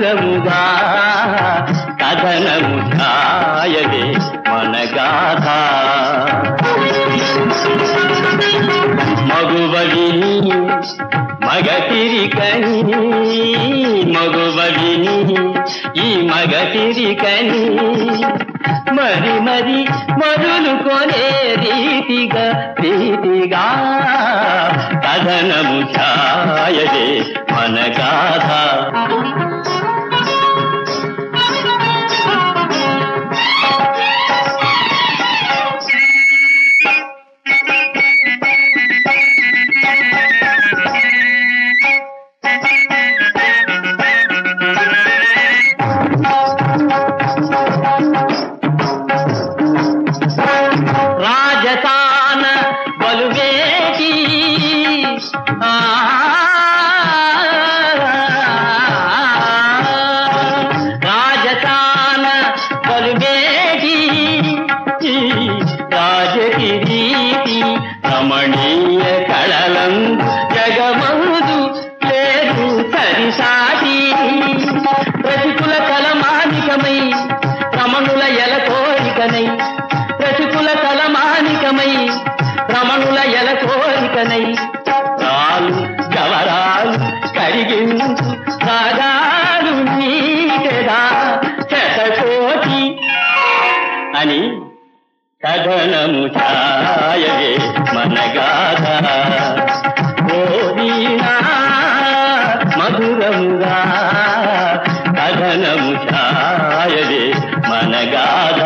మధురముగా కథనము ఛాయవే మన గాథ మగువగిని మగతిరికని మగువగిని ఈ మగతిరికని మరి మరి మరులు కొనే రీతిగా ప్రీతిగా కథనము ఛాయదే మన గాథ రాజతాన బలువేటి ఆ, రాజతాన బలువేటి ఈ రాజకిరీటి రమణీయ కళలం జగమందు లేదు సరిసాటి ప్రతికుల కలమానికమై రమణుల ఎల కోరికనై ప్రతికుల కలమానికమై రమణుల ఎల కోరికనై రాలు గవరాలు కరిగించు రాగాలు నీకెదా శతకోటి అని కథనము ఛాయవే మన గాథ ఓ వీణా మధురముగా కథనము ఛాయవే మన గాథ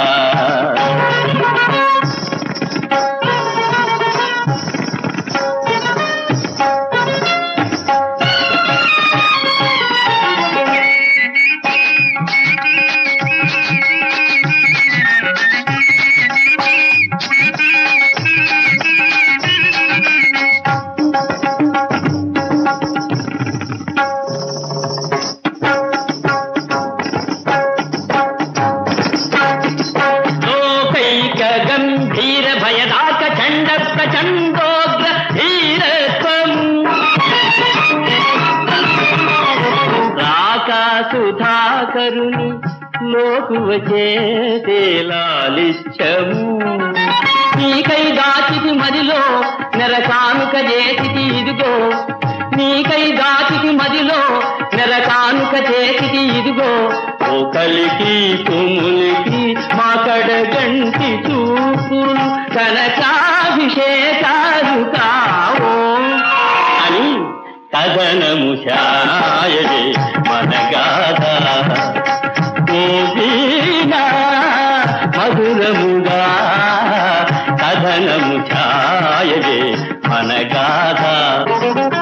లోకైక గంభీర భయదాక చండ ప్రచండోగ్ర ధీరత్వం రాకా సుధాకరుని లోకువ చేలాలిచ్చము నీకై దాచితి మదిలో నెరకానుక చేసిటి ఇదిగో నీకై దాచితి మదిలో నెరకానుక చేసిటి ఇదిగో ఒకలికి తుములికి మాకడ గంటి చూపులు కనకాభిషేకాలు కావో అని కథనము శాయదే మన గాథ ఓ వీణా మధురముగా కథనము ఛాయదే మన గాథ